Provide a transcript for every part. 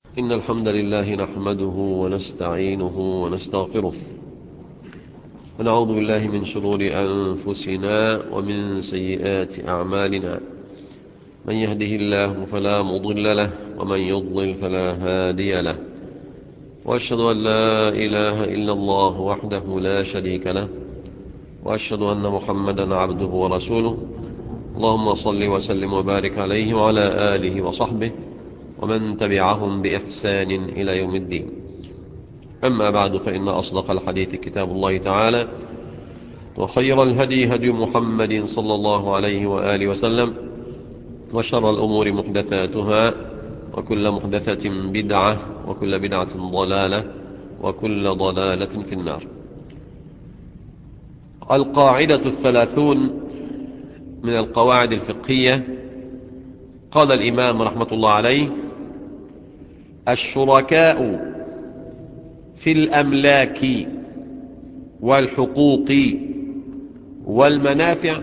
إن الحمد لله نحمده ونستعينه ونستغفره ونعوذ بالله من شرور أنفسنا ومن سيئات أعمالنا من يهده الله فلا مضل له ومن يضلل فلا هادي له وأشهد أن لا إله إلا الله وحده لا شريك له وأشهد أن محمدا عبده ورسوله اللهم صل وسلم وبارك عليه وعلى آله وصحبه ومن تبعهم بإحسان إلى يوم الدين أما بعد فإن أصدق الحديث كتاب الله تعالى وخير الهدي هدي محمد صلى الله عليه وآله وسلم وشر الأمور محدثاتها وكل محدثة بدعة وكل بدعة ضلالة وكل ضلالة في النار القاعدة الثلاثون من القواعد الفقهية قال الإمام رحمة الله عليه الشركاء في الأملاك والحقوق والمنافع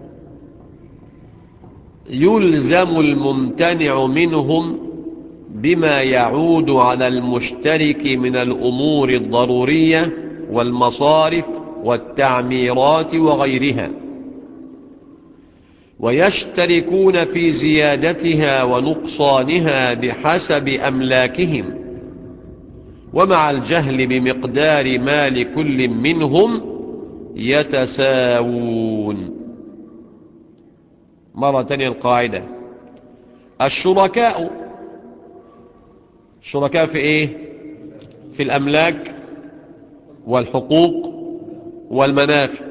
يلزم الممتنع منهم بما يعود على المشترك من الأمور الضرورية والمصارف والتعميرات وغيرها ويشتركون في زيادتها ونقصانها بحسب أملاكهم ومع الجهل بمقدار ما لكل منهم يتساوون مرة تانية القاعدة الشركاء الشركاء في ايه في الأملاك والحقوق والمنافع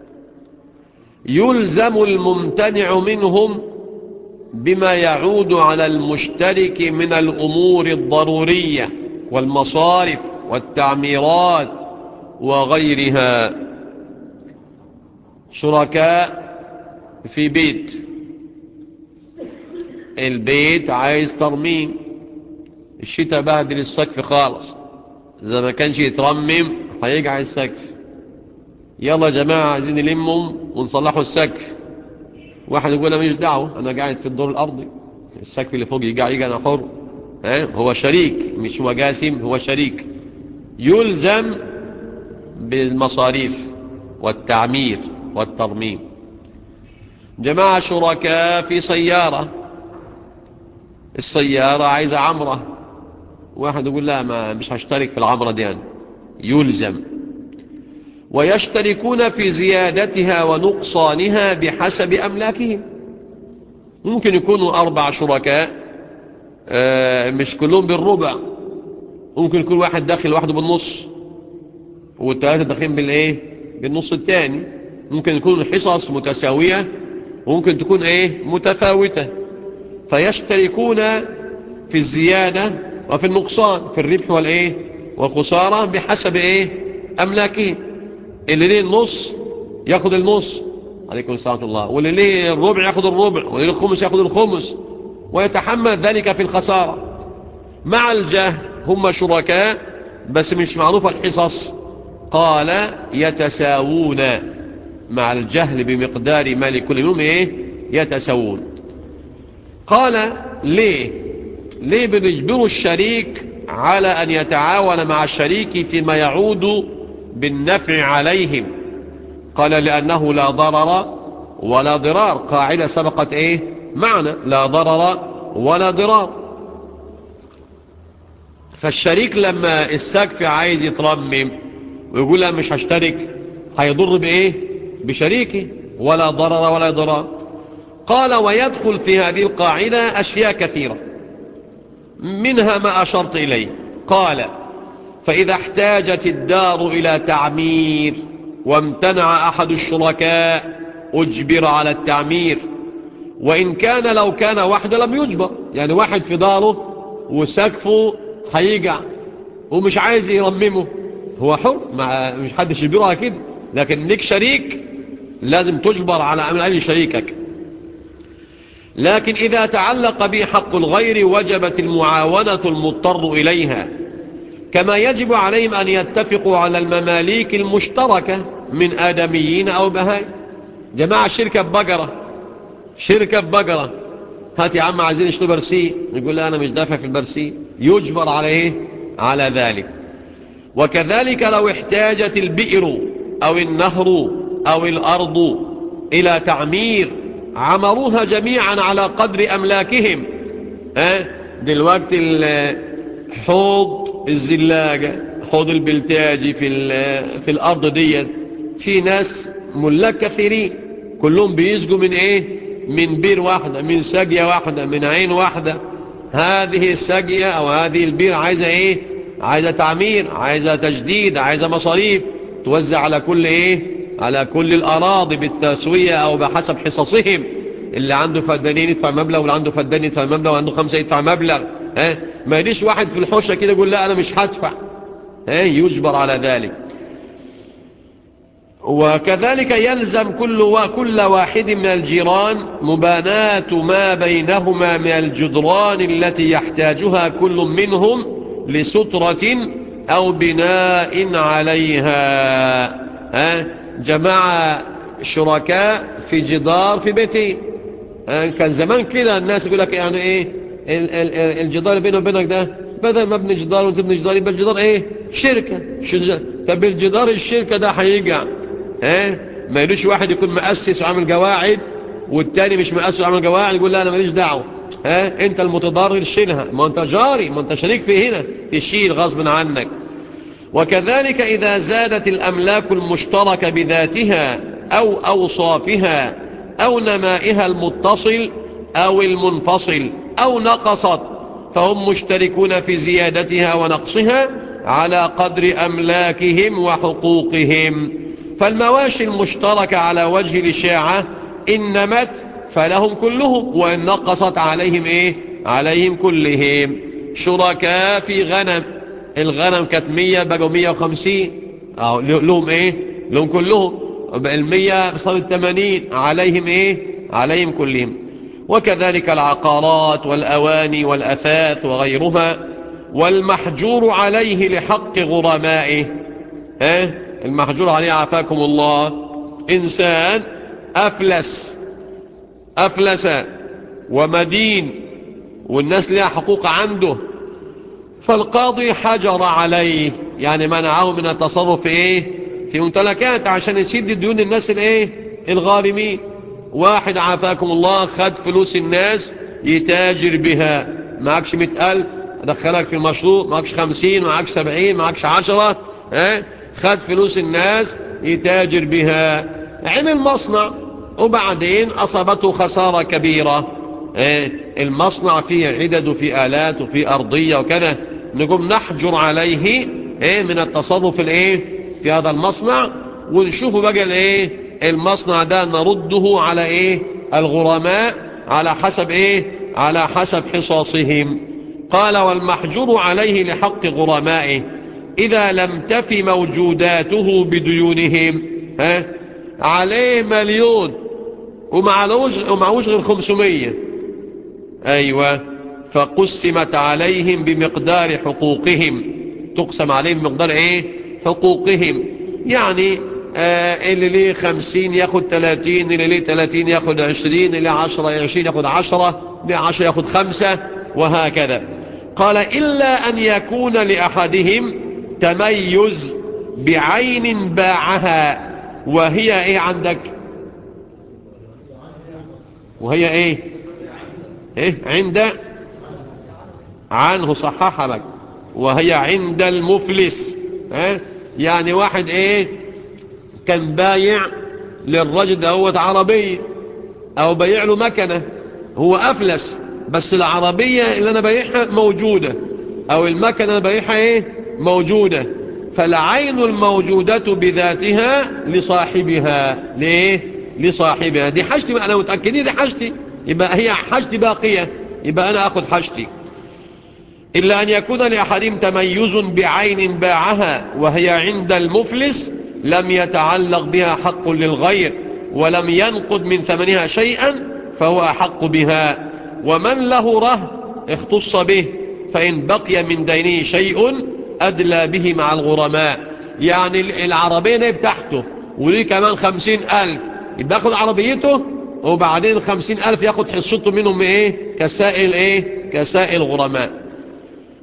يلزم الممتنع منهم بما يعود على المشترك من الأمور الضرورية والمصارف والتعميرات وغيرها شركاء في بيت البيت عايز ترميم الشتاء بهدل السقف خالص إذا ما كانش يترمم هيقع السقف يلا يا جماعة عايزين نلمهم ونصلحوا السقف واحد يقول انا مش دعوه انا قاعد في الدور الارضي السقف اللي فوق يقع يقع انا حر ها هو شريك مش هو جاسم هو شريك يلزم بالمصاريف والتعمير والترميم جماعة شركاء في سيارة السيارة عايزة عمرة واحد يقول لا ما مش هشترك في العمرة دي يعني. يلزم ويشتركون في زيادتها ونقصانها بحسب أملاكهم ممكن يكونوا أربع شركاء مش كلهم بالربع ممكن يكون واحد داخل واحده بالنص والثلاثة داخلين بالإيه بالنص الثاني ممكن يكون الحصص متساوية وممكن تكون إيه متفاوتة فيشتركون في الزيادة وفي النقصان في الربح والإيه والخسارة بحسب إيه أملاكهم اللي ليه النص ياخد النص عليكم السلام الله واللي ليه الربع ياخد الربع واللي ليه الخمس ياخد الخمس ويتحمل ذلك في الخسارة مع الجهل هم شركاء بس مش معروفة الحصص قال يتساوون مع الجهل بمقدار ما لكل منهم ايه يتساوون قال ليه ليه بنجبر الشريك على أن يتعاون مع الشريك فيما يعود بالنفع عليهم قال لأنه لا ضرر ولا ضرار قاعدة سبقت ايه معنى لا ضرر ولا ضرار فالشريك لما السقف عايز يترمم ويقول لا مش هشترك هيضر بايه بشريكه ولا ضرر ولا ضرار قال ويدخل في هذه القاعدة أشياء كثيرة منها ما أشرت إليه قال فإذا احتاجت الدار إلى تعمير وامتنع أحد الشركاء أجبر على التعمير وإن كان لو كان واحد لم يجبر يعني واحد في داره وسقفه هيقع ومش عايز يرممه هو حر مع مش حد يجبرها كده لكن ليك شريك لازم تجبر على عمل أي شريكك لكن إذا تعلق به حق الغير وجبت المعاونة المضطر إليها كما يجب عليهم أن يتفقوا على المماليك المشتركة من آدميين أو بهاي جماعة شركة بقرة شركة بقرة هات يا عم عايزين يشتروا برسي يقول لا أنا مش دافع في البرسي يجبر على إيه على ذلك وكذلك لو احتاجت البئر أو النهر أو الأرض إلى تعمير عمروها جميعا على قدر أملاكهم ها دلوقتي حوض الزلاجة حوض البلتاجي في, في الأرض دي في ناس ملاك كثيرين كلهم بيسجوا من ايه من بير واحدة من ساقية واحدة من عين واحدة هذه الساقية او هذه البير عايزة ايه عايزة تعمير عايزة تجديد عايزة مصاريف توزع على كل ايه على كل الاراضي بالتسوية او بحسب حصصهم اللي عنده فدانين يدفع مبلغ واللي عنده فدان يدفع مبلغ وعنده خمسة يدفع مبلغ ها ما يجيش واحد في الحوشة كده يقول لا انا مش هدفع ها يجبر على ذلك وكذلك يلزم كل وكل واحد من الجيران مباناة ما بينهما من الجدران التي يحتاجها كل منهم لسترة أو بناء عليها ها جماعة شركاء في جدار في بيتين كان زمان كده الناس يقول لك يعني ايه الجدار اللي بينه وبينك ده بدل ما ابني جدار وانت ابني جدار يبقى الجدار ايه شركة طب الجدار الشركة ده هيقع ها ما يلوش واحد يكون مؤسس وعامل قواعد والتاني مش مؤسس وعامل قواعد يقول لا انا ماليش دعوه ها انت المتضرر شيلها ما انت جاري ما انت شريك في هنا تشيل غصب عنك وكذلك إذا زادت الأملاك المشتركة بذاتها أو أوصافها أو نمائها المتصل أو المنفصل أو نقصت فهم مشتركون في زيادتها ونقصها على قدر أملاكهم وحقوقهم فالمواشي المشتركة على وجه الإشاعة إن نمت فلهم كلهم وإن نقصت عليهم إيه عليهم كلهم شركاء في غنم الغنم كانت مية بقوا مية وخمسين أو لهم إيه لهم كلهم المية صارت تمانين عليهم إيه عليهم كلهم وكذلك العقارات والأواني والأثاث وغيرها والمحجور عليه لحق غرمائه ها المحجور عليه عافاكم الله إنسان أفلس أفلس ومدين والناس لها حقوق عنده فالقاضي حجر عليه يعني منعه من التصرف في ايه في ممتلكات عشان يسد ديون الناس الايه الغارمين واحد عافاكم الله خد فلوس الناس يتاجر بها معكش مئة ألف أدخلك في المشروع معكش خمسين معكش سبعين معكش عشرة اه؟ خد فلوس الناس يتاجر بها عمل مصنع وبعدين أصابته خسارة كبيرة اه؟ المصنع فيه عدد وفيه آلات وفيه أرضية وكذا نقوم نحجر عليه اه؟ من التصرف الايه في هذا المصنع ونشوف بقى الايه المصنع ده نرده على ايه الغرماء على حسب ايه على حسب حصاصهم قال والمحجور عليه لحق غرمائه إذا لم تف موجوداته بديونهم ها عليه مليون ومعلوش ومعوش غير خمسمية أيوة فقسمت عليهم بمقدار حقوقهم تقسم عليهم بمقدار ايه حقوقهم يعني آه اللي ليه خمسين ياخد تلاتين اللي ليه تلاتين ياخد عشرين اللي عشرة عشرين ياخد عشرة اللي عشرة ياخد خمسة وهكذا قال إلا أن يكون لأحدهم تميز بعين باعها وهي ايه عندك وهي ايه ايه عند عنه صحح لك وهي عند المفلس اه؟ يعني واحد ايه كان بايع للرجل دوت عربية او بايع له مكنة هو افلس بس العربية اللي انا بايعها موجودة او المكنة اللي بايعها ايه موجودة فالعين الموجودة بذاتها لصاحبها ليه لصاحبها دي حاجتي انا متأكدين دي حاجتي يبقى هي حاجتي باقية يبقى انا اخذ حاجتي إلا أن يكون لأحدهم تميز بعين باعها وهي عند المفلس لم يتعلق بها حق للغير ولم ينقض من ثمنها شيئا فهو أحق بها ومن له ره اختص به فإن بقي من دينه شيء أدلى به مع الغرماء يعني العربية دي بتاعته وليه كمان خمسين ألف يبقى ياخد عربيته وبعدين خمسين ألف ياخد حصته منهم ايه كسائل ايه كسائل غرماء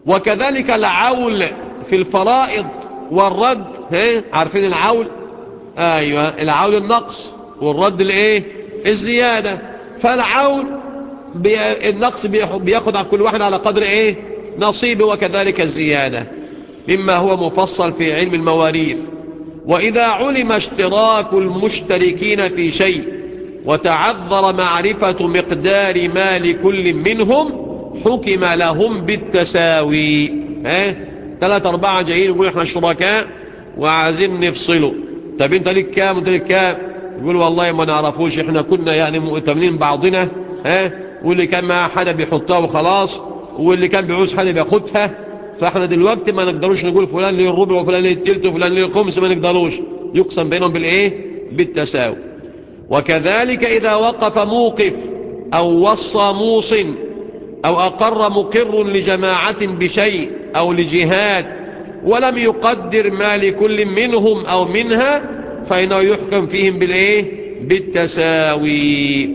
وكذلك العول في الفرائض والرد ها عارفين العول ايوه العول النقص والرد الايه الزيادة فالعول بي... النقص بياخد على كل واحد على قدر ايه نصيبه وكذلك الزيادة مما هو مفصل في علم المواريث وإذا علم اشتراك المشتركين في شيء وتعذر معرفة مقدار ما لكل منهم حكم لهم بالتساوي ها ثلاثة أربعة جايين يقولوا احنا شركاء وعايزين نفصله طب انت ليك كام وانت ليك كام يقول والله ما نعرفوش احنا كنا يعني مؤتمنين بعضنا ها واللي كان معاه حدا بيحطها وخلاص واللي كان بيعوز حدا بياخدها فاحنا دلوقتي ما نقدروش نقول فلان ليه الربع وفلان ليه التلت وفلان ليه الخمس ما نقدروش يقسم بينهم بالايه بالتساوي وكذلك اذا وقف موقف او وصى موص او اقر مقر لجماعة بشيء او لجهاد ولم يقدر ما لكل منهم او منها فإنه يحكم فيهم بالإيه بالتساوي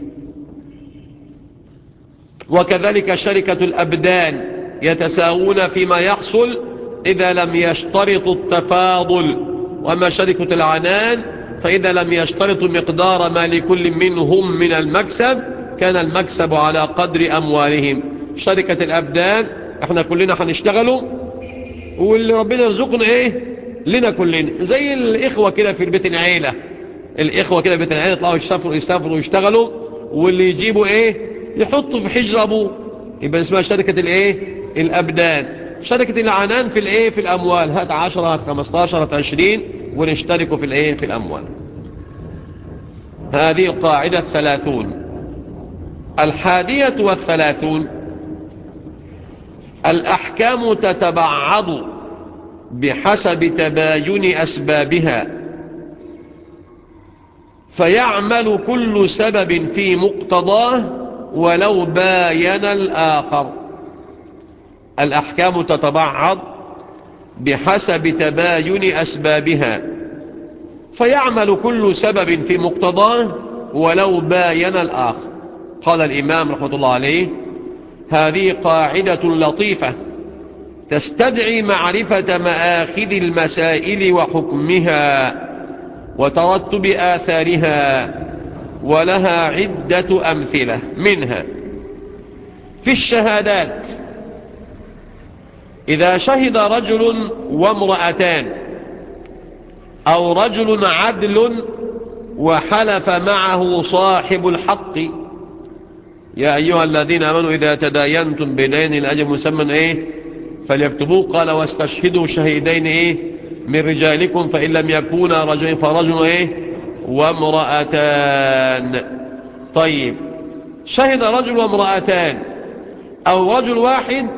وكذلك شركة الأبدان يتساوون فيما يحصل إذا لم يشترطوا التفاضل وأما شركة العنان فإذا لم يشترطوا مقدار ما لكل منهم من المكسب كان المكسب على قدر أموالهم شركة الأبدان احنا كلنا هنشتغلوا واللي ربنا يرزقنا ايه لنا كلنا زي الإخوة كده في البيت العيلة الإخوة كده في بيت العيلة يطلعوا يسافروا يسافروا ويشتغلوا واللي يجيبوا إيه يحطوا في حجر أبوه يبقى اسمها شركة الإيه الأبدان شركة العنان في الإيه في الأموال هات عشرة هات خمستاشر هات عشرين ونشتركوا في الإيه في الأموال هذه القاعدة الثلاثون الحادية والثلاثون الأحكام تتبعض بحسب تباين أسبابها فيعمل كل سبب في مقتضاه ولو باين الآخر الأحكام تتبعض بحسب تباين أسبابها فيعمل كل سبب في مقتضاه ولو باين الآخر قال الإمام رحمة الله عليه هذه قاعدة لطيفة تستدعي معرفة مآخذ المسائل وحكمها وترتب آثارها ولها عدة أمثلة منها في الشهادات إذا شهد رجل وامرأتان أو رجل عدل وحلف معه صاحب الحق يا أيها الذين آمنوا إذا تداينتم بدين الأجل مسمى إيه فليكتبوه قال واستشهدوا شهيدين إيه من رجالكم فإن لم يكونا رجلين فرجل إيه وامرأتان طيب شهد رجل وامرأتان أو رجل واحد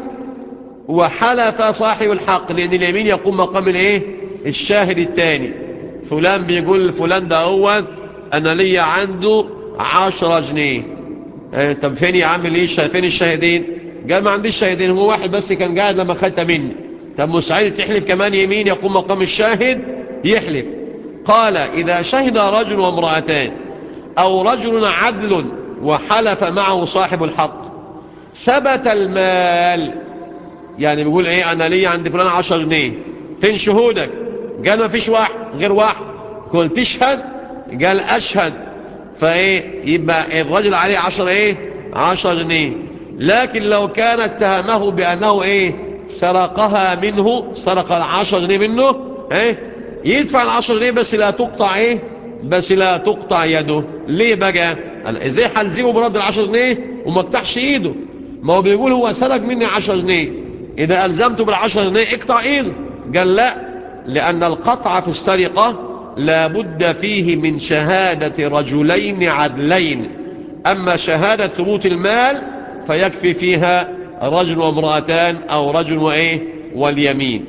وحلف صاحب الحق لأن اليمين يقوم مقام الإيه الشاهد الثاني فلان بيقول فلان ده هو أنا لي عنده عشرة جنيه اه طب فين يا عم ليه فين الشاهدين قال ما عنديش شاهدين هو واحد بس كان قاعد لما خدت مني طب مستعد تحلف كمان يمين يقوم مقام الشاهد يحلف قال إذا شهد رجل وامرأتان أو رجل عدل وحلف معه صاحب الحق ثبت المال يعني بيقول ايه انا لي عند فلان عشر جنيه فين شهودك قال ما فيش واحد غير واحد قلت تشهد قال اشهد فايه يبقى الرجل عليه عشر ايه عشر جنيه لكن لو كان اتهمه بانه ايه سرقها منه سرق العشر جنيه منه ايه يدفع العشر جنيه بس لا تقطع ايه بس لا تقطع يده ليه بقى ازاي هلزمه برد العشر جنيه وما اقطعش ايده ما هو بيقول هو سرق مني عشر جنيه اذا الزمته بالعشر جنيه اقطع ايده قال لا لان القطع في السرقة لابد فيه من شهادة رجلين عدلين اما شهادة ثبوت المال فيكفي فيها رجل وامرأتان او رجل وايه واليمين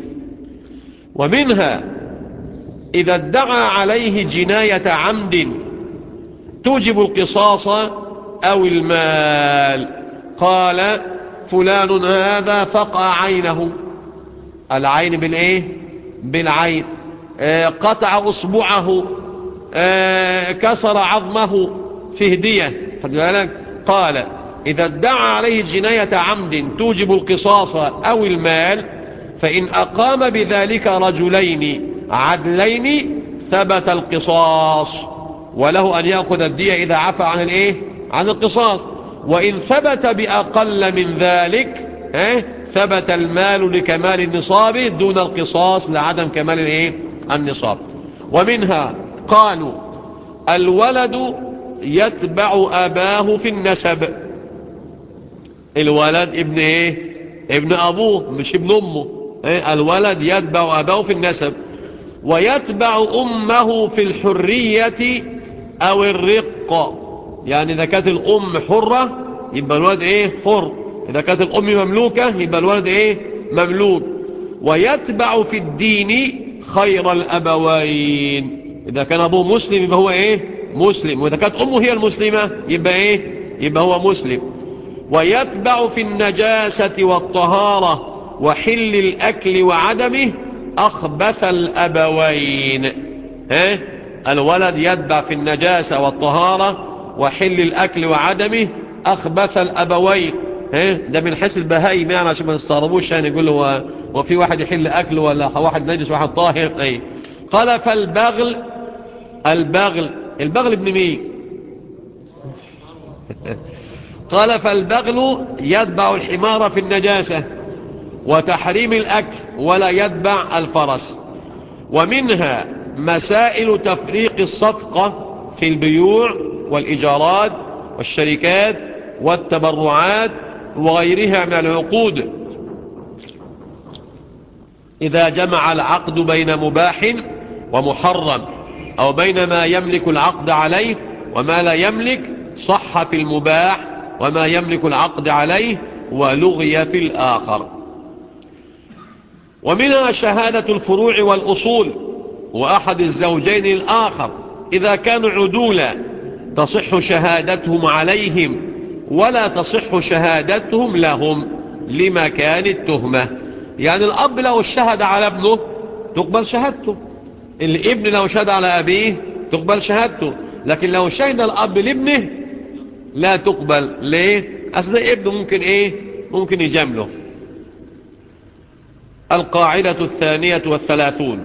ومنها إذا ادعى عليه جناية عمد توجب القصاص أو المال قال فلان هذا فقع عينه العين بالإيه بالعين آه قطع أصبعه آه كسر عظمه في هدية خد بالك قال إذا ادعى عليه جناية عمد توجب القصاص أو المال فإن أقام بذلك رجلين عدلين ثبت القصاص وله أن يأخذ الدية إذا عفى عن الإيه؟ عن القصاص وإن ثبت بأقل من ذلك اه؟ ثبت المال لكمال النصاب دون القصاص لعدم كمال الإيه؟ النصاب ومنها قالوا الولد يتبع أباه في النسب الولد ابن ايه ابن ابوه مش ابن امه ايه؟ الولد يتبع اباه في النسب ويتبع امه في الحرية او الرق يعني اذا كانت الام حرة يبقى الولد ايه حر اذا كانت الام مملوكة يبقى الولد ايه مملوك ويتبع في الدين خير الابوين اذا كان ابوه مسلم يبقى هو ايه مسلم واذا كانت امه هي المسلمة يبقى ايه يبقى هو مسلم ويتبع في النجاسة والطهارة وحل الأكل وعدمه أخبث الأبوين ها؟ الولد يتبع في النجاسة والطهارة وحل الأكل وعدمه أخبث الأبوين ها؟ ده من حيث البهايم يعني عشان ما نستغربوش يعني يقول له وفي واحد يحل أكل ولا واحد نجس وواحد طاهر أي قال فالبغل البغل البغل ابن مين قال فالبغل يتبع الحمار في النجاسة وتحريم الأكل ولا يتبع الفرس ومنها مسائل تفريق الصفقة في البيوع والإيجارات والشركات والتبرعات وغيرها من العقود إذا جمع العقد بين مباح ومحرم أو بين ما يملك العقد عليه وما لا يملك صح في المباح وما يملك العقد عليه ولغي في الآخر ومنها شهادة الفروع والأصول وأحد الزوجين الآخر إذا كانوا عدولا تصح شهادتهم عليهم ولا تصح شهادتهم لهم لمكان التهمة يعني الأب لو شهد على ابنه تقبل شهادته الابن لو شهد على أبيه تقبل شهادته لكن لو شهد الأب لابنه لا تقبل ليه أصل ابنه ممكن إيه ممكن يجامله القاعدة الثانية والثلاثون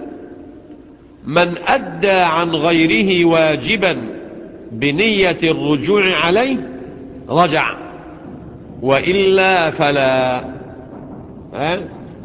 من أدى عن غيره واجبا بنية الرجوع عليه رجع وإلا فلا ها؟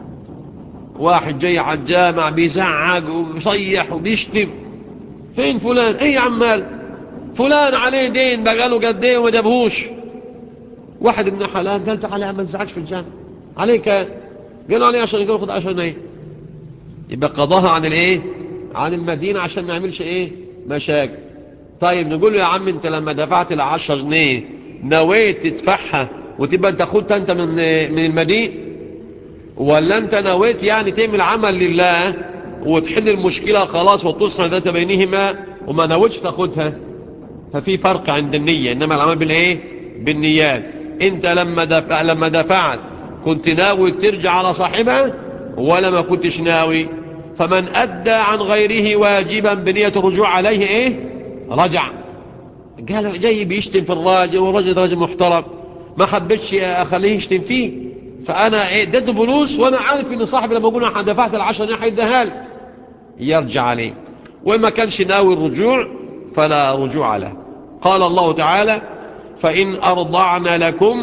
واحد جاي على الجامع بيزعق وبيصيح وبيشتم فين فلان ايه يا عمال فلان عليه دين بقاله قد ايه وما جابهوش واحد من حلال قال تعالى ما تزعجش في الجامع عليك قالوا عليه عشان يقول خد 10 جنيه يبقى قضاها عن الايه عن المدينة عشان ما يعملش ايه مشاكل طيب نقول له يا عم انت لما دفعت ال 10 جنيه نويت تدفعها وتبقى انت خدت انت من من المدينة ولا انت نويت يعني تعمل عمل لله وتحل المشكلة خلاص وتصنع ذات بينهما وما نويتش تاخدها ففي فرق عند النية انما العمل بالايه بالنيات انت لما دفع لما دفعت كنت ناوي ترجع على صاحبها ولا ما كنتش ناوي فمن ادى عن غيره واجبا بنية الرجوع عليه ايه رجع قال جاي بيشتم في الراجل والراجل راجل محترم ما حبيتش اخليه يشتم فيه فانا ايه اديته فلوس وانا عارف ان صاحبي لما اقول انا دفعت العشر جنيه هيديها لي يرجع عليه وما كانش ناوي الرجوع فلا رجوع له قال الله تعالى فإن أرضعن لكم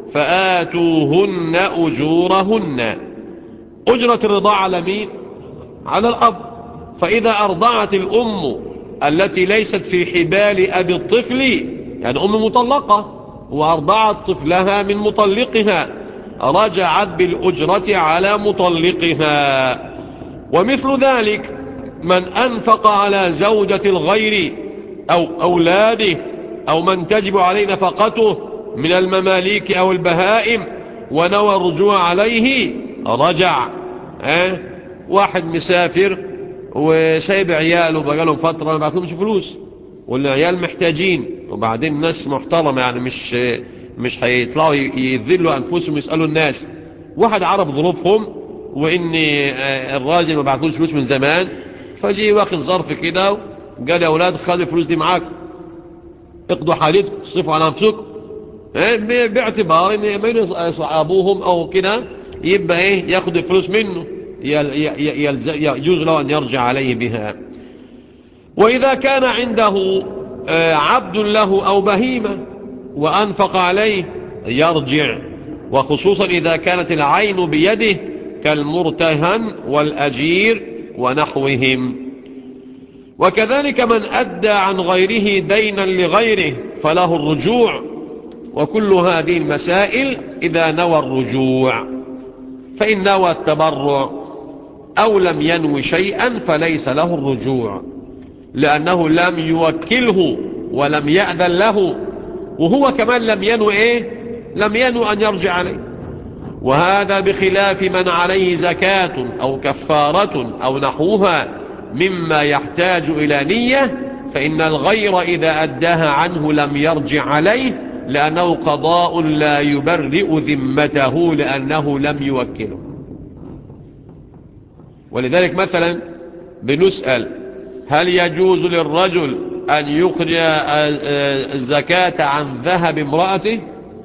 فآتوهن أجورهن أجرة الرضاع على مين على الأب فإذا أرضعت الأم التي ليست في حبال أبي الطفل يعني أم مطلقة وأرضعت طفلها من مطلقها رجعت بالأجرة على مطلقها ومثل ذلك من أنفق على زوجة الغير أو أولاده أو من تجب عليه نفقته من المماليك أو البهائم ونوى الرجوع عليه رجع أه؟ واحد مسافر وسايب عياله بقالهم فترة ما بعثلهمش فلوس والعيال محتاجين وبعدين ناس محترمة يعني مش مش هيطلعوا يذلوا أنفسهم يسألوا الناس واحد عرف ظروفهم وإن الراجل ما بعثلوش فلوس من زمان فجي واخد ظرف كده قال يا أولاد خلي الفلوس دي معاك اقضوا حالتكم اصرفوا على أنفسكم باعتبار ان ابوهم او كده يبقى ايه ياخد الفلوس منه يجوز له ان يرجع عليه بها واذا كان عنده عبد له او بهيمة وانفق عليه يرجع وخصوصا اذا كانت العين بيده كالمرتهن والاجير ونحوهم وكذلك من أدى عن غيره دينا لغيره فله الرجوع وكل هذه المسائل إذا نوى الرجوع فإن نوى التبرع أو لم ينوي شيئا فليس له الرجوع لأنه لم يوكله ولم يأذن له وهو كمان لم ينوي إيه لم ينوي أن يرجع عليه وهذا بخلاف من عليه زكاة أو كفارة أو نحوها مما يحتاج إلى نية فإن الغير إذا أداها عنه لم يرجع عليه لأنه قضاء لا يبرئ ذمته لأنه لم يوكله ولذلك مثلا بنسأل هل يجوز للرجل أن يخرج الزكاة عن ذهب امرأته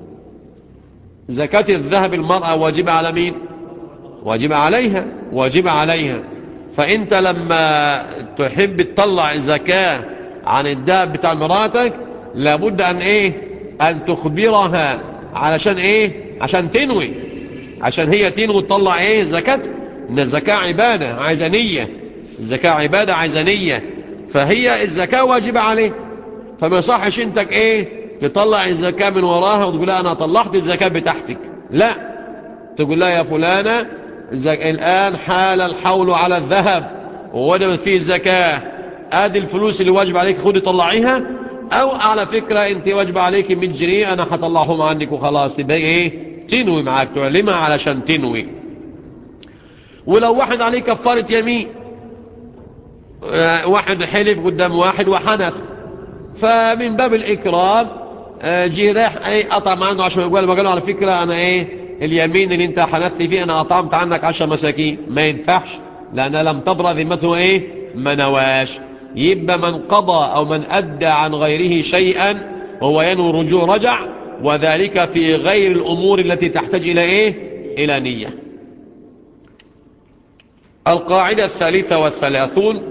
زكاة الذهب المرأة واجبة على مين واجبة عليها واجبة عليها فانت لما تحب تطلع الزكاة عن الذهب بتاع مراتك لابد ان ايه ان تخبرها علشان ايه عشان تنوي عشان هي تنوي تطلع ايه زكاة ان الزكاة عبادة عايزة نية الزكاة عبادة عايزة نية فهي الزكاة واجبة عليه فما يصحش انتك ايه تطلع الزكاة من وراها وتقول لها انا طلعت الزكاة بتاعتك لا تقول لها يا فلانة الآن حال الحول على الذهب ووجبت فيه الزكاة ادي الفلوس اللي واجب عليك خدي طلعيها او على فكرة انت واجب عليك 100 جنيه انا هطلعهم عنك وخلاص يبقى ايه تنوي معاك تعلمها علشان تنوي ولو واحد عليه كفارة يمين واحد حلف قدام واحد وحنث فمن باب الإكرام جه راح ايه قطع عنه عشان يقول ما قالوا على فكرة انا ايه اليمين اللي انت حنثت فيه انا قطعت عنك عشر مساكين ما ينفعش لان لم تبرى ذمته ايه ما نواش يبقى من قضى او من ادى عن غيره شيئا وهو ينوي رجوع رجع وذلك في غير الامور التي تحتاج الى ايه الى نية القاعدة الثالثة والثلاثون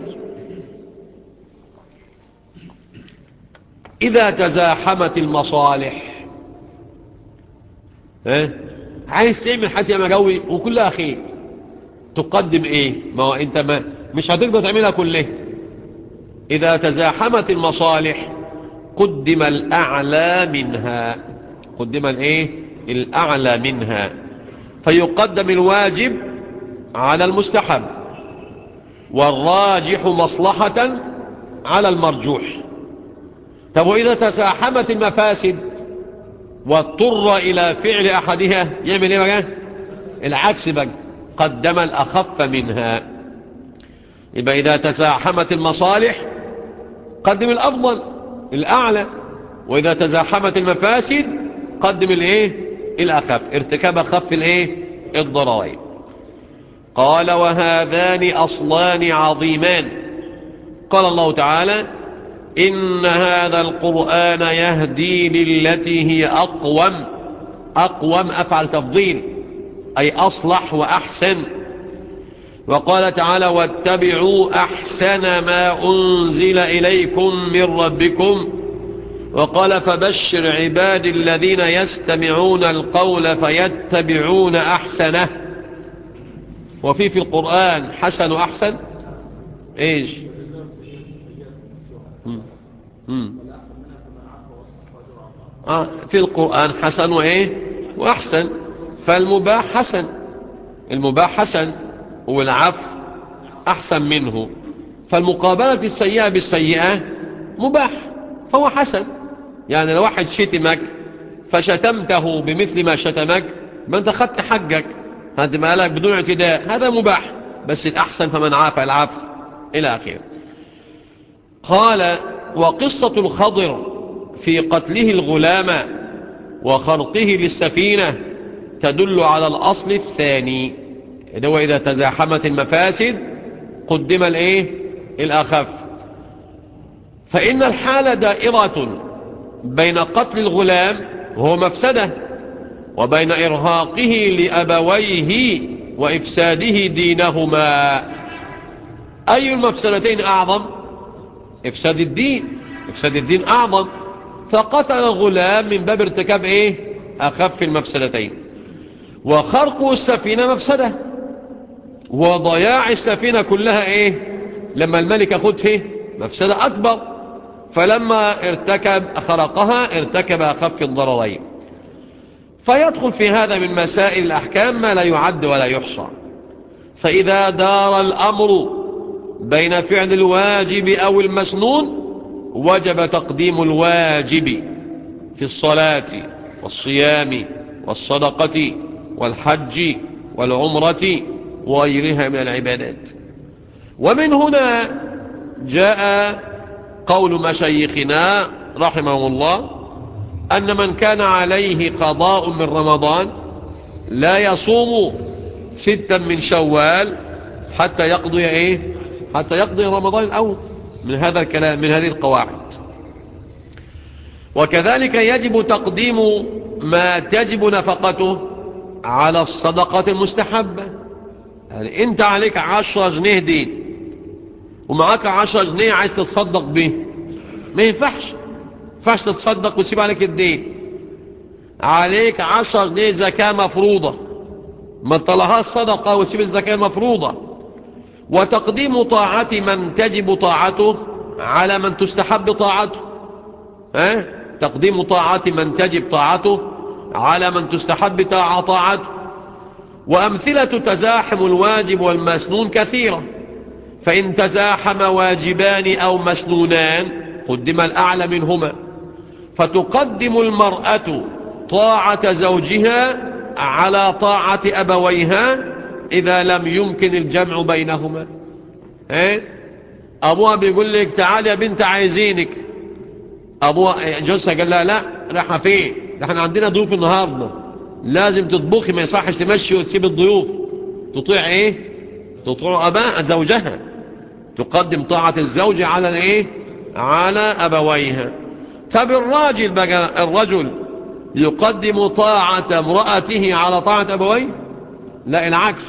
إذا تزاحمت المصالح ها عايز تعمل حاجة مجوي وكلها خير تقدم ايه ما هو انت ما مش هتقدر تعملها كلها اذا تزاحمت المصالح قدم الاعلى منها قدم الايه الاعلى منها فيقدم الواجب على المستحب والراجح مصلحة على المرجوح طب وإذا تزاحمت المفاسد واضطر إلى فعل أحدها يعمل إيه بقى العكس بقى قدم الأخف منها يبقى إذا تزاحمت المصالح قدم الأفضل الأعلى وإذا تزاحمت المفاسد قدم الإيه الأخف ارتكاب أخف الإيه الضرائب قال وهذان أصلان عظيمان قال الله تعالى إن هذا القرآن يهدي للتي هي أقوم أقوم أفعل تفضيل أي أصلح وأحسن وقال تعالى واتبعوا أحسن ما أنزل إليكم من ربكم وقال فبشر عباد الذين يستمعون القول فيتبعون أحسنه وفي في القرآن حسن وأحسن إيش مم. مم. آه في القرآن حسن وإيه وأحسن فالمباح حسن المباح حسن والعفو أحسن منه فالمقابلة السيئة بالسيئة مباح فهو حسن يعني لو واحد شتمك فشتمته بمثل ما شتمك ما انت خدت حقك هذا ما لك بدون اعتداء هذا مباح بس الأحسن فمن عافى العفو إلى آخره قال وقصة الخضر في قتله الغلام وخرقه للسفينة تدل على الأصل الثاني هو إذا تزاحمت المفاسد قدم الإيه الأخف فإن الحالة دائرة بين قتل الغلام وهو مفسدة وبين إرهاقه لأبويه وإفساده دينهما أي المفسدتين أعظم إفساد الدين إفساد الدين أعظم فقتل الغلام من باب ارتكاب إيه أخف المفسدتين وخرق السفينة مفسدة وضياع السفينة كلها إيه لما الملك أخذ فيه مفسدة أكبر فلما ارتكب خرقها ارتكب أخف الضررين فيدخل في هذا من مسائل الأحكام ما لا يعد ولا يحصى فإذا دار الأمر بين فعل الواجب أو المسنون وجب تقديم الواجب في الصلاة والصيام والصدقة والحج والعمرة وغيرها من العبادات ومن هنا جاء قول مشايخنا رحمه الله أن من كان عليه قضاء من رمضان لا يصوم ستا من شوال حتى يقضي ايه حتى يقضي رمضان الأول من هذا الكلام من هذه القواعد وكذلك يجب تقديم ما تجب نفقته على الصدقة المستحبة يعني انت عليك عشرة جنيه دين ومعاك عشرة جنيه عايز تتصدق به ما ينفعش ينفعش تتصدق وتسيب عليك الدين عليك عشرة جنيه زكاة مفروضة ما طلعها الصدقة وسيب الزكاة مفروضة وتقديم طاعة من تجب طاعته على من تستحب طاعته ها؟ تقديم طاعة من تجب طاعته على من تستحب طاعته وأمثلة تزاحم الواجب والمسنون كثيرة فإن تزاحم واجبان أو مسنونان قدم الأعلى منهما فتقدم المرأة طاعة زوجها على طاعة أبويها إذا لم يمكن الجمع بينهما ايه أبوها بيقول لك تعال يا بنت عايزينك أبوها جوزها قال لها لا رايحة فين ده احنا عندنا ضيوف النهاردة لازم تطبخي ما يصحش تمشي وتسيب الضيوف تطيع ايه تطيع أباء زوجها تقدم طاعة الزوج على الايه على أبويها طب الراجل بقى الرجل يقدم طاعة امرأته على طاعة أبويه لا العكس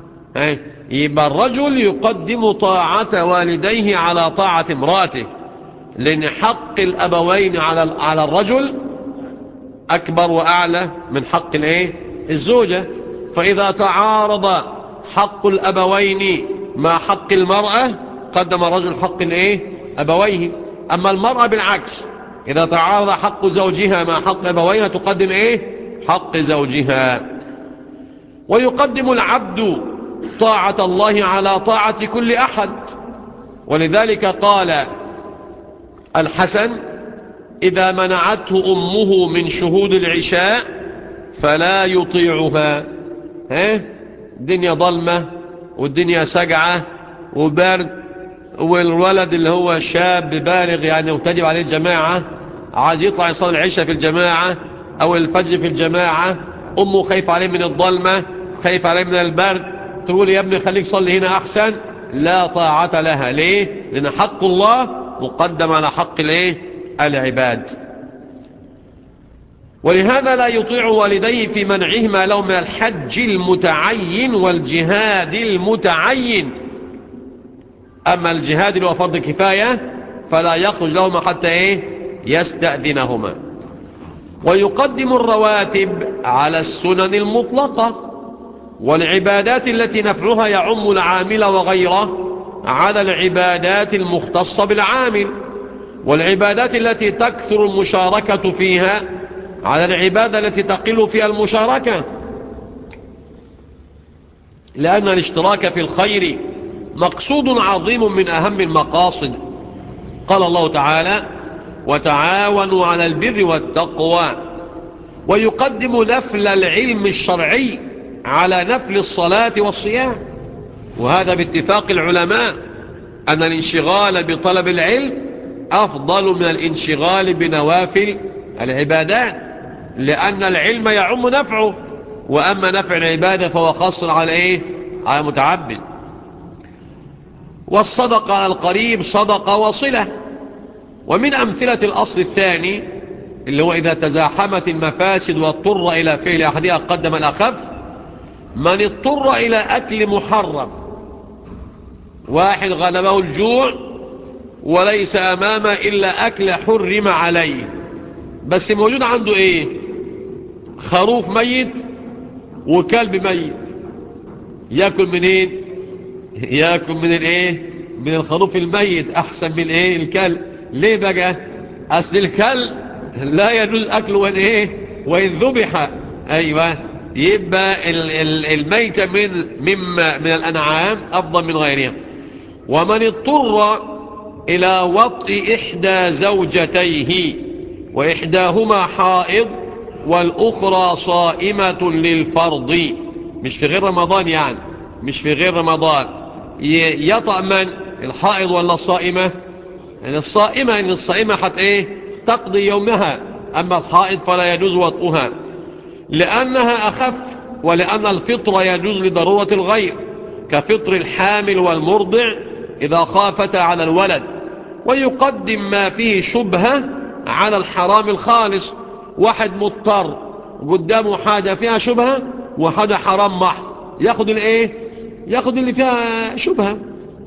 يبقى الرجل يقدم طاعة والديه على طاعة امرأته لأن حق الأبوين على على الرجل أكبر وأعلى من حق الايه الزوجة فإذا تعارض حق الأبوين مع حق المرأة قدم الرجل حق الايه أبويه أما المرأة بالعكس إذا تعارض حق زوجها مع حق أبويها تقدم إيه حق زوجها ويقدم العبد طاعة الله على طاعة كل أحد ولذلك قال الحسن إذا منعته أمه من شهود العشاء فلا يطيعها ها الدنيا ظلمة والدنيا سجعة وبرد والولد اللي هو شاب بالغ يعني وتجب عليه الجماعة عايز يطلع يصلي العشاء في الجماعة او الفجر في الجماعة امه خايف عليه من الظلمة خايف عليه من البرد تقول يا ابني خليك صلي هنا احسن لا طاعة لها ليه لان حق الله مقدم على حق الايه العباد ولهذا لا يطيع والديه في منعهما له من الحج المتعين والجهاد المتعين أما الجهاد اللي هو فرض كفاية فلا يخرج لهما حتى إيه يستأذنهما ويقدم الرواتب على السنن المطلقة والعبادات التي نفعها يعم العامل وغيره على العبادات المختصة بالعامل والعبادات التي تكثر المشاركة فيها على العبادة التي تقل فيها المشاركة لأن الاشتراك في الخير مقصود عظيم من أهم المقاصد قال الله تعالى وتعاونوا على البر والتقوى ويقدم نفل العلم الشرعي على نفل الصلاة والصيام وهذا باتفاق العلماء أن الانشغال بطلب العلم أفضل من الانشغال بنوافل العبادات لأن العلم يعم نفعه وأما نفع العبادة فهو خاص على إيه؟ على متعبد والصدقة على القريب صدقة وصلة ومن أمثلة الأصل الثاني اللي هو إذا تزاحمت المفاسد واضطر إلى فعل أحدها قدم الأخف من اضطر إلى أكل محرم واحد غلبه الجوع وليس أمامه إلا أكل حرم عليه بس موجود عنده إيه خروف ميت وكلب ميت يأكل من إيه يأكل من الإيه من الخروف الميت أحسن من إيه الكلب ليه بقى أصل الكلب لا يجوز أكله وإن إيه وإن ذبح أيوة يبقى الميت من مما من الأنعام أفضل من غيرها ومن اضطر إلى وطء إحدى زوجتيه وإحداهما حائض والأخرى صائمة للفرض مش في غير رمضان يعني مش في غير رمضان يطأ من الحائض ولا الصائمة يعني الصائمة إن الصائمة حتى إيه تقضي يومها أما الحائض فلا يجوز وطئها لأنها أخف ولأن الفطر يجوز لضرورة الغير كفطر الحامل والمرضع إذا خافت على الولد ويقدم ما فيه شبهة على الحرام الخالص واحد مضطر قدامه حاجة فيها شبهة وحاجة حرام محض ياخد الايه ياخد اللي فيها شبهة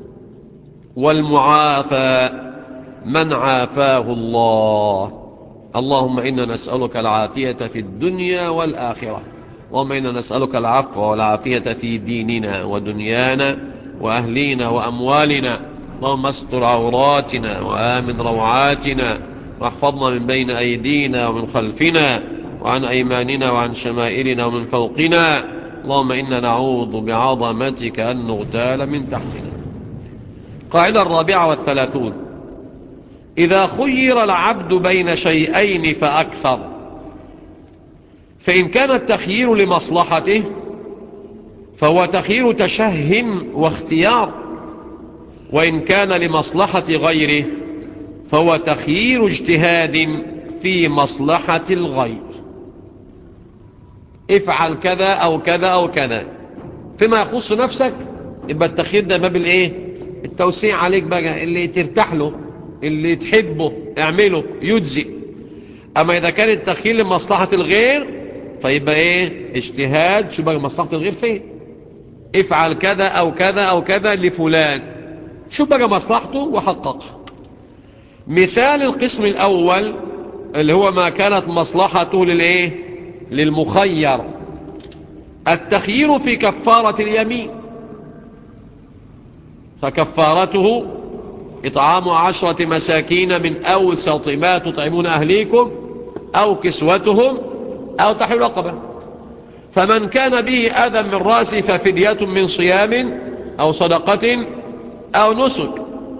والمعافى من عافاه الله اللهم إنا نسألك العافية في الدنيا والآخرة اللهم إنا نسألك العفو والعافية في ديننا ودنيانا وأهلينا وأموالنا اللهم استر عوراتنا وآمن روعاتنا واحفظنا من بين أيدينا ومن خلفنا وعن أيماننا وعن شمائلنا ومن فوقنا اللهم إنا نعوذ بعظمتك أن نغتال من تحتنا قاعدة الرابعة والثلاثون إذا خير العبد بين شيئين فأكثر فإن كان التخيير لمصلحته فهو تخيير تشه واختيار وإن كان لمصلحة غيره فهو تخيير اجتهاد في مصلحة الغير افعل كذا أو كذا أو كذا فيما يخص نفسك يبقى التخيير ده باب الايه التوسيع عليك بقى اللي ترتاح له اللي تحبه اعمله يجزي اما اذا كان التخيير لمصلحة الغير فيبقى ايه اجتهاد شو بقى مصلحة الغير فين افعل كذا او كذا او كذا لفلان شو بقى مصلحته وحققها مثال القسم الاول اللي هو ما كانت مصلحته للايه للمخير التخيير في كفارة اليمين فكفارته إطعام عشرة مساكين من أوسط ما تطعمون أهليكم أو كسوتهم أو تحيل رقبة فمن كان به أذى من رأسه ففدية من صيام أو صدقة أو نسك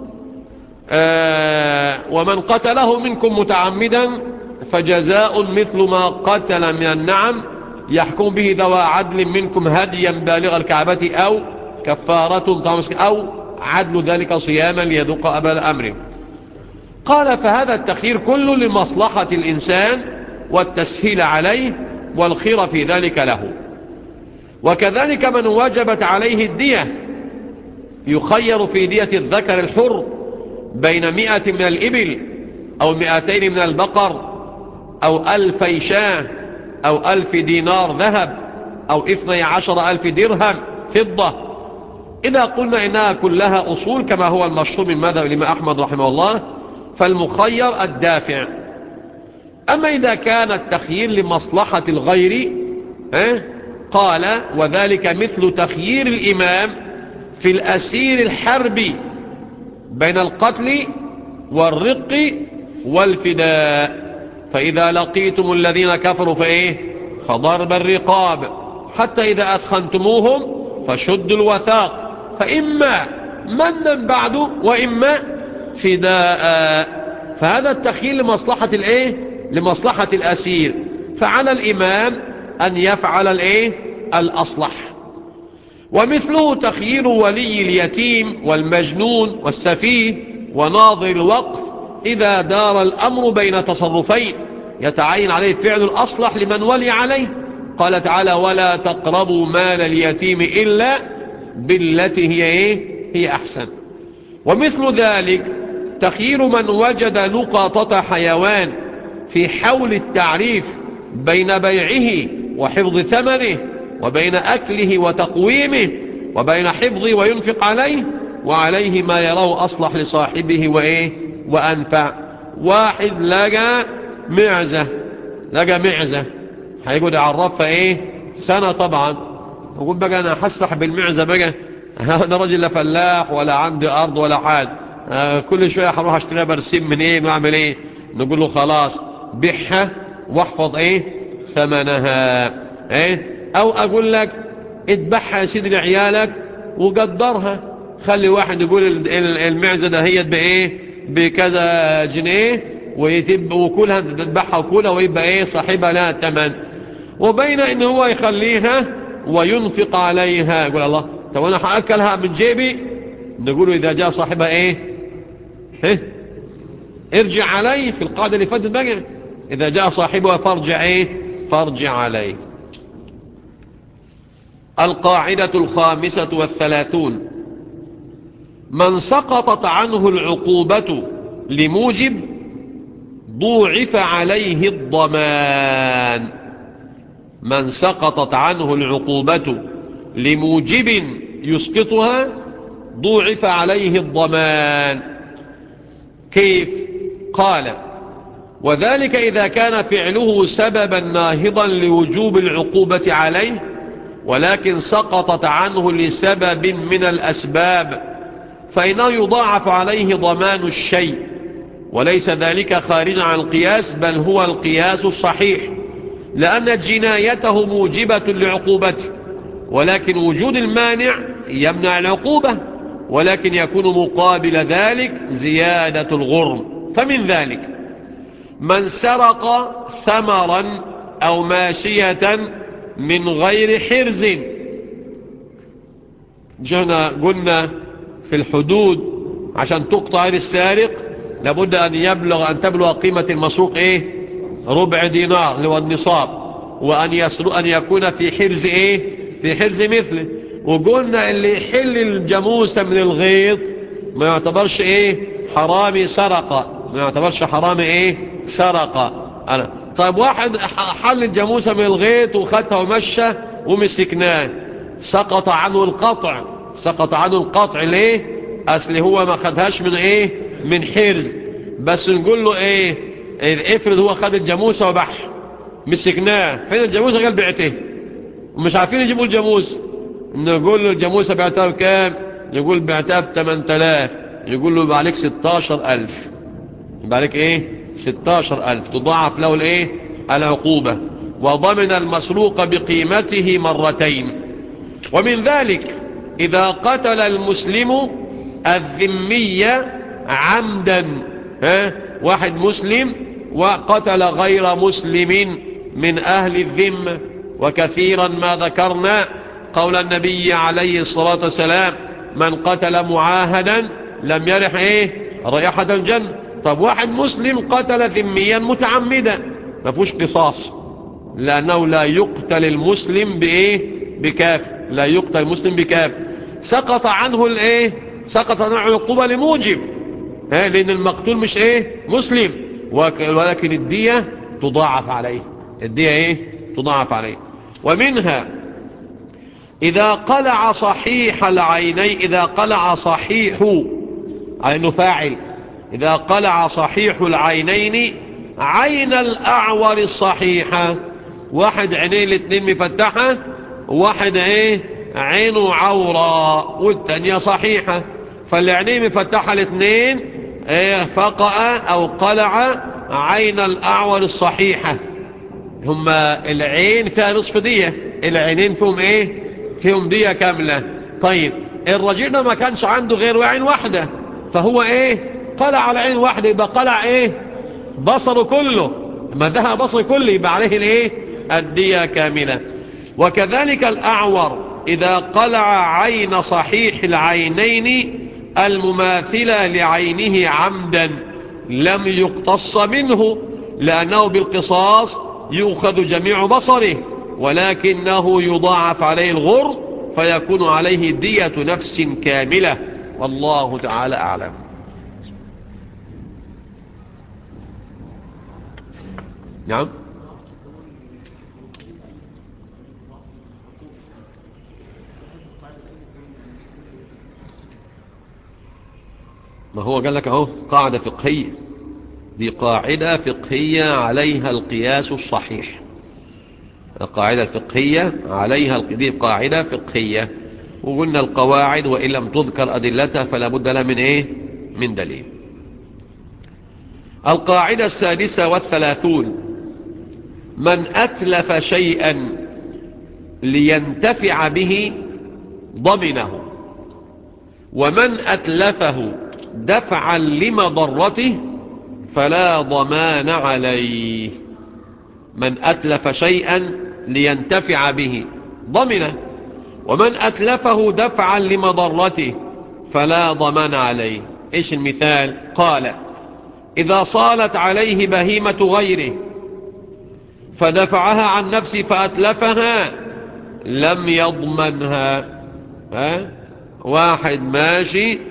آه ومن قتله منكم متعمدا فجزاء مثل ما قتل من النعم يحكم به ذوى عدل منكم هديا بالغ الكعبة أو كفارة أو عدل ذلك صياما ليذوق أبل أمره قال فهذا التخيير كله لمصلحة الإنسان والتسهيل عليه والخير في ذلك له وكذلك من وجبت عليه الدية يخير في دية الذكر الحر بين مئة من الإبل أو مئتين من البقر أو ألفي شاه أو ألف دينار ذهب أو اثني عشر ألف درهم فضة إذا قلنا إنها كلها أصول كما هو المشهور من ماذا لما أحمد رحمه الله فالمخير الدافع أما إذا كان التخيير لمصلحة الغير قال وذلك مثل تخيير الإمام في الأسير الحربي بين القتل والرق والفداء فإذا لقيتم الذين كفروا فإيه فضرب الرقاب حتى إذا أثخنتموهم فشدوا الوثاق فإما منا بعد وإما فداء فهذا التخيير لمصلحة الإيه لمصلحة الأسير فعلى الإمام أن يفعل الإيه الأصلح ومثله تخيير ولي اليتيم والمجنون والسفيه وناظر الوقف إذا دار الأمر بين تصرفين يتعين عليه فعل الأصلح لمن ولي عليه قال تعالى ولا تقربوا مال اليتيم إلا بالتي هي إيه هي أحسن ومثل ذلك تخيير من وجد لقطة حيوان في حول التعريف بين بيعه وحفظ ثمنه وبين أكله وتقويمه وبين حفظه وينفق عليه وعليه ما يراه أصلح لصاحبه وإيه وأنفع واحد لقى معزة لقى معزة هيقول يعرفها إيه سنة طبعا يقول بقى أنا هسرح بالمعزة بقى أنا راجل لا فلاح ولا عندي أرض ولا حاجة آه كل شوية هروح اشتريها برسيم من ايه واعمل ايه نقول له خلاص بيعها واحفظ ايه ثمنها ايه او اقول لك اتبعها يا سيدي لعيالك وقدرها خلي واحد يقول المعزة دهيت بايه بكذا جنيه ويتب وكلها تذبحها وكلها ويبقى ايه صاحبها لها الثمن وبين ان هو يخليها وينفق عليها يقول الله طب انا هاكلها من جيبي نقول اذا جاء صاحبها ايه ايه ارجع عليه في القاعدة اللي فاتت بقى اذا جاء صاحبها فارجع ايه فارجع عليه القاعدة الخامسة والثلاثون من سقطت عنه العقوبة لموجب ضوعف عليه الضمان من سقطت عنه العقوبة لموجب يسقطها ضوعف عليه الضمان كيف قال وذلك إذا كان فعله سببا ناهضا لوجوب العقوبة عليه ولكن سقطت عنه لسبب من الأسباب فإنه يضاعف عليه ضمان الشيء وليس ذلك خارجا عن القياس بل هو القياس الصحيح لأن جنايته موجبة لعقوبته ولكن وجود المانع يمنع العقوبة ولكن يكون مقابل ذلك زيادة الغرم فمن ذلك من سرق ثمرا أو ماشية من غير حرز جهنا قلنا في الحدود عشان تقطع السارق لابد أن يبلغ أن تبلغ قيمة المسروق إيه ربع دينار اللي هو النصاب وأن يسرق أن يكون في حرز إيه في حرز مثله وقلنا اللي يحل الجاموسة من الغيط ما يعتبرش إيه حرامي سرق ما يعتبرش حرامي إيه سرق أنا طيب واحد حل الجاموسة من الغيط وخدها ومشى ومسكناه سقط عنه القطع سقط عنه القطع ليه اصل هو ما خدهاش من ايه من حرز بس نقول له ايه, إيه افرض هو خد الجاموسة وبح مسكناه فين الجاموسة قال بعته ومش عارفين يجيبوا الجاموس نقول له الجاموسة بعتها بكام يقول بعتها ب 8000 يقول له يبقى عليك 16000 يبقى عليك ايه 16000 تضاعف له الايه العقوبة وضمن المسروق بقيمته مرتين ومن ذلك إذا قتل المسلم الذمية عمدا ها واحد مسلم وقتل غير مسلم من أهل الذمة وكثيرا ما ذكرنا قول النبي عليه الصلاة والسلام من قتل معاهدا لم يرح ايه رائحة الجنة طب واحد مسلم قتل ذميا متعمدا ما فيهوش قصاص لأنه لا يقتل المسلم بإيه بكافر لا يقتل المسلم بكافر سقط عنه الايه سقط عنه العقوبة لموجب ها لأن المقتول مش ايه مسلم ولكن الدية تضاعف عليه الدية ايه تضاعف عليه ومنها إذا قلع صحيح العينين إذا قلع صحيح عين فاعل إذا قلع صحيح العينين عين الأعور الصحيحة واحد عينيه الاثنين مفتحة واحد ايه عينه عورة والتانية صحيحة فالعينين مفتحة الاثنين ايه فقأ او قلع عين الأعور الصحيحة هما العين فيها نصف دية العينين فيهم ايه فيهم دية كاملة طيب الرجل ده ما كانش عنده غير عين واحدة فهو ايه قلع على عين واحدة يبقى قلع ايه بصره كله ما ذهب بصره كله يبقى عليه الايه الدية كاملة وكذلك الأعور إذا قلع عين صحيح العينين المماثلة لعينه عمدا لم يقتص منه لأنه بالقصاص يؤخذ جميع بصره ولكنه يضاعف عليه الغر فيكون عليه دية نفس كاملة والله تعالى أعلم نعم ما هو قال لك اهو قاعدة فقهية دي قاعدة فقهية عليها القياس الصحيح القاعدة الفقهية عليها دي قاعدة فقهية وقلنا القواعد وإن لم تذكر أدلتها فلا بد لها من إيه من دليل القاعدة السادسة والثلاثون من أتلف شيئا لينتفع به ضمنه ومن أتلفه دفعا لمضرته فلا ضمان عليه من أتلف شيئا لينتفع به ضمنه ومن أتلفه دفعا لمضرته فلا ضمان عليه إيش المثال قال إذا صالت عليه بهيمة غيره فدفعها عن نفسه فأتلفها لم يضمنها ها؟ واحد ماشي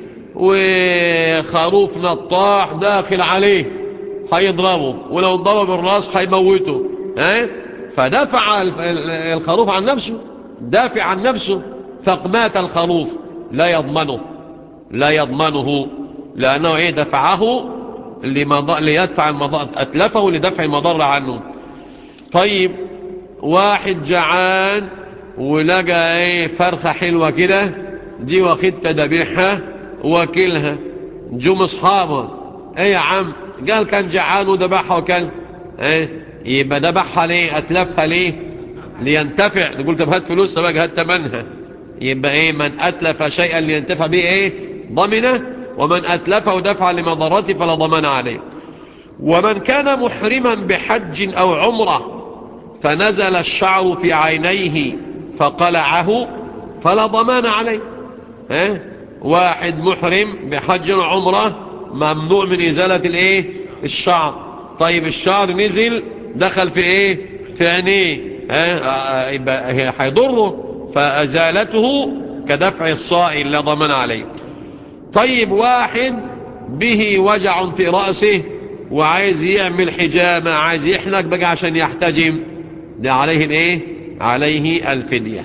وخروف نطاح داخل عليه هيضربه ولو ضرب الراس هيموته ها فدفع الخروف عن نفسه دافع عن نفسه فمات الخروف لا يضمنه لا يضمنه لأنه إيه دفعه لمض... ليدفع المضار أتلفه لدفع المضر عنه طيب واحد جعان ولقى ايه فرخة حلوة كده دي واخدت دبيحها واكلها جم اصحابها ايه يا عم قال كان جعان ودبحها وكل ايه يبقى دبحها ليه اتلفها ليه لينتفع نقول طب هات فلوسها بقى هات تمنها يبقى ايه من اتلف شيئا لينتفع به ايه ضمنه ومن اتلفه دفعا لمضرته فلا ضمان عليه ومن كان محرما بحج او عمره فنزل الشعر في عينيه فقلعه فلا ضمان عليه ها واحد محرم بحج وعمره ممنوع من ازالة الايه الشعر طيب الشعر نزل دخل في ايه في عينيه ها يبقى هيضره فازالته كدفع الصائل لا ضمان عليه طيب واحد به وجع في رأسه وعايز يعمل حجامة عايز يحلق بقى عشان يحتجم ده عليه الايه عليه الفدية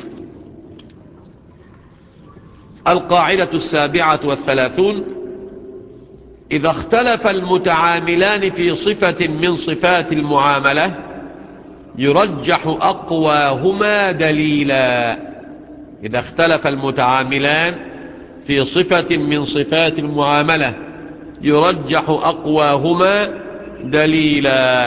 القاعدة السابعة والثلاثون إذا اختلف المتعاملان في صفة من صفات المعاملة يرجح أقواهما دليلا إذا اختلف المتعاملان في صفة من صفات المعاملة يرجح أقواهما دليلا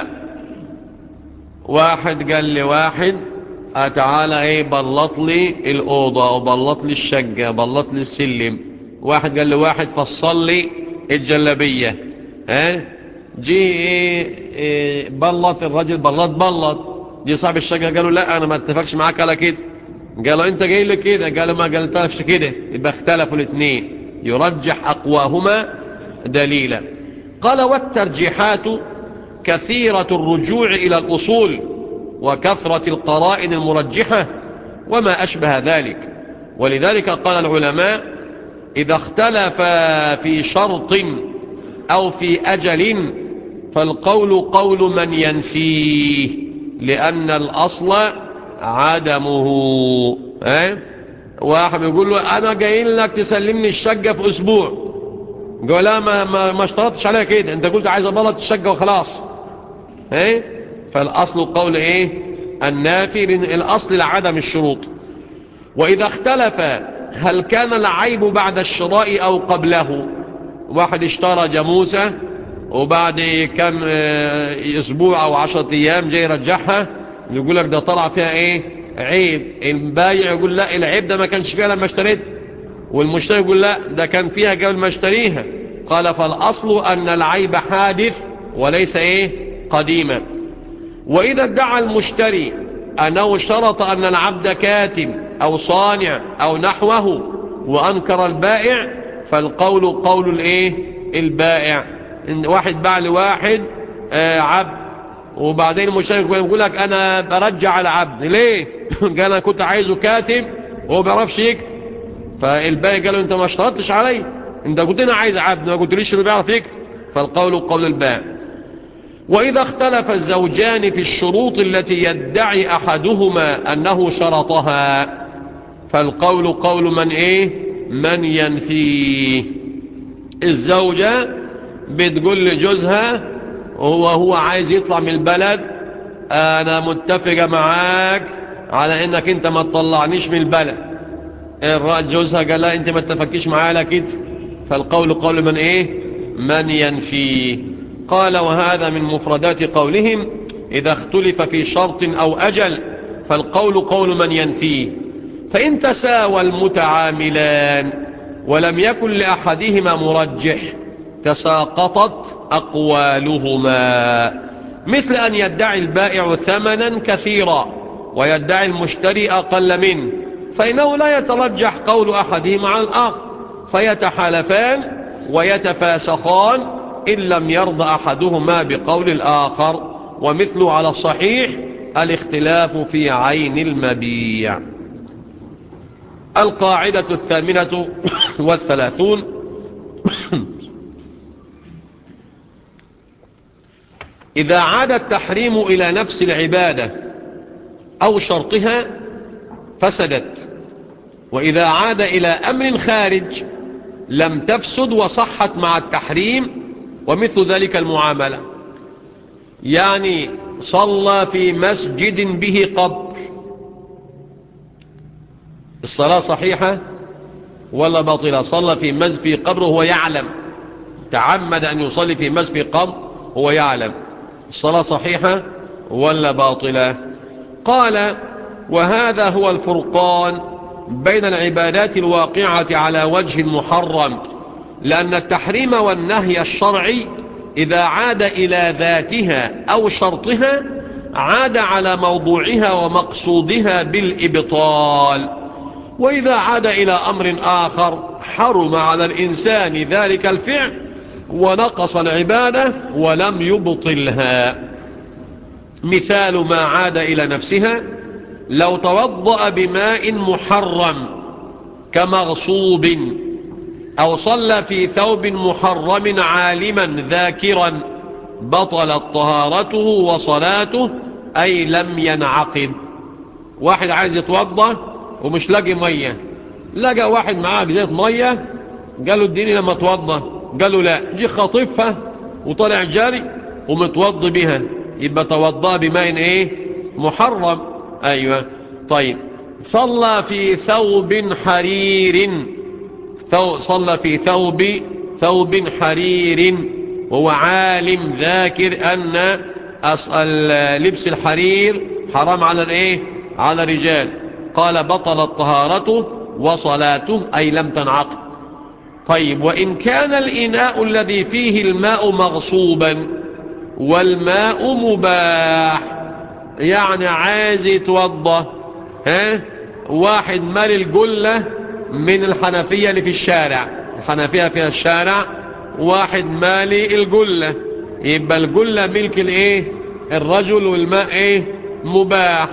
واحد قال لي واحد تعالى ايه بلط لي الأوضة وبلط لي الشقة بلط لي السلم واحد قال لي واحد فصل لي الجلبية ها جي ايه, إيه بلط الرجل بلط بلط دي صاحب الشقة قالوا لا انا ما اتفقش معاك على كده قالوا انت جاي لي كده قالوا ما قلتلكش كده يبقى اختلفوا الاثنين يرجح اقواهما دليلا قال والترجيحات كثيرة الرجوع إلى الأصول وكثرة القرائن المرجحة وما أشبه ذلك ولذلك قال العلماء إذا اختلف في شرط أو في أجل فالقول قول من ينفيه لأن الأصل عدمه اه؟ واحد يقول له أنا جاي لك تسلمني الشقة في أسبوع قال لا ما, ما, ما اشترطتش عليها كده انت قلت عايز ابلط الشقة وخلاص ايه فالاصل قول ايه النافي لان الاصل لعدم الشروط واذا اختلف هل كان العيب بعد الشراء او قبله واحد اشترى جاموسة وبعد كم اسبوع او عشرة ايام جاي يرجعها يقول لك ده طلع فيها ايه عيب البايع يقول لا العيب ده ما كانش فيها لما اشتريت والمشتري يقول لا ده كان فيها قبل ما اشتريها قال فالاصل ان العيب حادث وليس ايه قديما وإذا ادعى المشتري أنه شرط أن العبد كاتب أو صانع أو نحوه وأنكر البائع فالقول قول الايه البائع إن واحد باع لواحد آه عبد وبعدين المشتري يقول لك أنا برجع العبد ليه قال أنا كنت عايزه كاتب وهو بيعرفش يكتب فالبائع قال له أنت ما اشترطتش علي أنت قلت لنا عايز عبد ما قلت ليش انه بيعرف يكتب فالقول قول البائع وإذا اختلف الزوجان في الشروط التي يدعي أحدهما أنه شرطها فالقول قول من إيه من ينفيه الزوجة بتقول لجوزها هو هو عايز يطلع من البلد أنا متفقة معاك على إنك أنت ما تطلعنيش من البلد الرأي جوزها قال لا أنت ما اتفقتش معايا كده فالقول قول من إيه من ينفيه قال وهذا من مفردات قولهم إذا اختلف في شرط أو أجل فالقول قول من ينفيه فإن تساوى المتعاملان ولم يكن لأحدهما مرجح تساقطت أقوالهما مثل أن يدعي البائع ثمنا كثيرا ويدعي المشتري أقل منه فإنه لا يترجح قول أحدهما عن الآخر فيتحالفان ويتفاسخان إن لم يرضى أحدهما بقول الآخر ومثل على الصحيح الاختلاف في عين المبيع القاعدة الثامنة والثلاثون إذا عاد التحريم إلى نفس العبادة أو شرطها فسدت وإذا عاد إلى أمر خارج لم تفسد وصحت مع التحريم ومثل ذلك المعاملة يعني صلى في مسجد به قبر الصلاة صحيحة ولا باطلة صلى في مسجد في قبر وهو يعلم تعمد أن يصلي في مسجد في قبر هو يعلم الصلاة صحيحة ولا باطلة قال وهذا هو الفرقان بين العبادات الواقعة على وجه محرم لأن التحريم والنهي الشرعي إذا عاد إلى ذاتها أو شرطها عاد على موضوعها ومقصودها بالإبطال وإذا عاد إلى أمر آخر حرم على الإنسان ذلك الفعل ونقص العبادة ولم يبطلها مثال ما عاد إلى نفسها لو توضأ بماء محرم كمغصوب أو صلى في ثوب محرم عالما ذاكرا بطلت طهارته وصلاته أي لم ينعقد واحد عايز يتوضى ومش لاقي مية لقى واحد معاه جزيت مية قال له اديني لما اتوضى قال له لا جي خاطفها وطلع جاري ومتوضى بها يبقى توضى بماء ايه محرم ايوه طيب صلى في ثوب حرير ثو صلى في ثوب ثوب حرير وهو عالم ذاكر أن لبس الحرير حرام على الايه على الرجال قال بطلت طهارته وصلاته أي لم تنعقد طيب وإن كان الإناء الذي فيه الماء مغصوبا والماء مباح يعني عايز يتوضى ها واحد مال الجلة من الحنفية اللي في الشارع الحنفية فيها الشارع واحد مالي الجلة يبقى الجلة ملك الايه الرجل والماء ايه مباح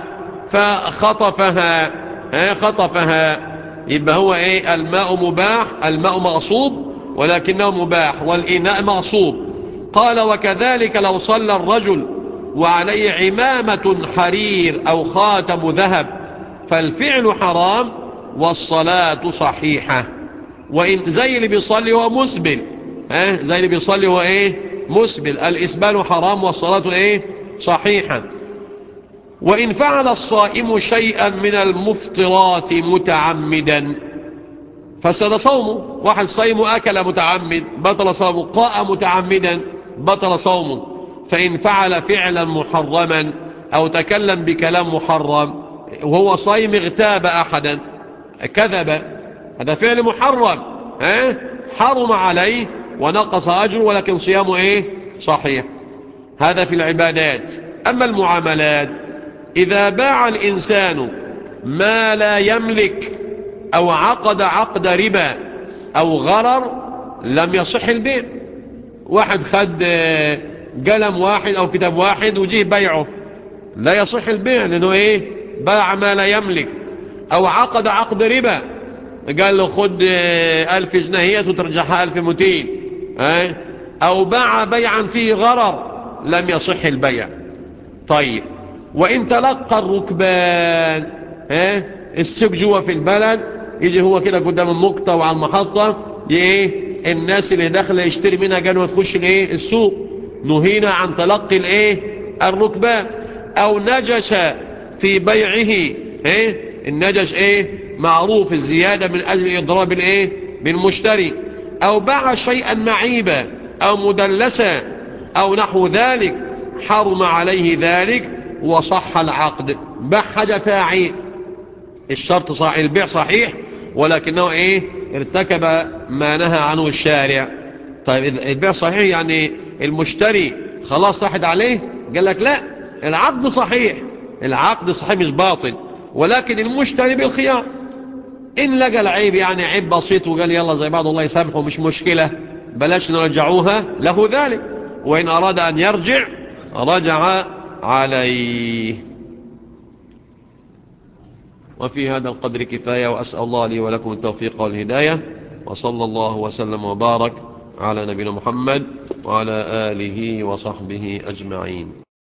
فخطفها ها خطفها يبقى هو ايه الماء مباح الماء مغصوب ولكنه مباح والإناء مغصوب قال وكذلك لو صلى الرجل وعليه عمامة حرير أو خاتم ذهب فالفعل حرام والصلاة صحيحة وإن زي اللي بيصلي هو مسبل اه زي اللي بيصلي هو ايه مسبل الإسبال حرام والصلاة ايه صحيحة وإن فعل الصائم شيئا من المفطرات متعمدا فسد صومه واحد صيم أكل متعمد بطل صومه قاء متعمدا بطل صومه فإن فعل فعلا محرما أو تكلم بكلام محرم وهو صيم اغتاب أحدا كذب هذا فعل محرم اه؟ حرم عليه ونقص أجر ولكن صيامه ايه صحيح هذا في العبادات أما المعاملات إذا باع الإنسان ما لا يملك أو عقد عقد ربا أو غرر لم يصح البيع واحد خد قلم واحد أو كتاب واحد وجيه بيعه لا يصح البيع لأنه إيه باع ما لا يملك أو عقد عقد ربا قال له خد ألف جنيهية وترجعها ألف متين أو باع بيعا فيه غرر لم يصح البيع طيب وإن تلقى الركبان ها السوق جوه في البلد يجي هو كده قدام المقطع وعلى المحطة ايه الناس اللي داخله يشتري منها جنوة تخش الايه السوق نهينا عن تلقي الايه الركبان او نجش في بيعه ايه النجش ايه معروف الزيادة من اجل اضراب الايه بالمشتري او باع شيئا معيبا او مدلسا او نحو ذلك حرم عليه ذلك وصح العقد باع حاجة فيها عيب الشرط صحيح البيع صحيح ولكنه ايه ارتكب ما نهى عنه الشارع طيب البيع صحيح يعني المشتري خلاص راحت عليه قال لك لا العقد صحيح العقد صحيح مش باطل ولكن المشتري بالخيار إن لقى العيب يعني عيب بسيط وقال يلا زي بعض الله يسامحه مش مشكلة بلاش نرجعوها له ذلك وإن أراد أن يرجع رجع عليه وفي هذا القدر كفاية وأسأل الله لي ولكم التوفيق والهداية وصلى الله وسلم وبارك على نبينا محمد وعلى آله وصحبه أجمعين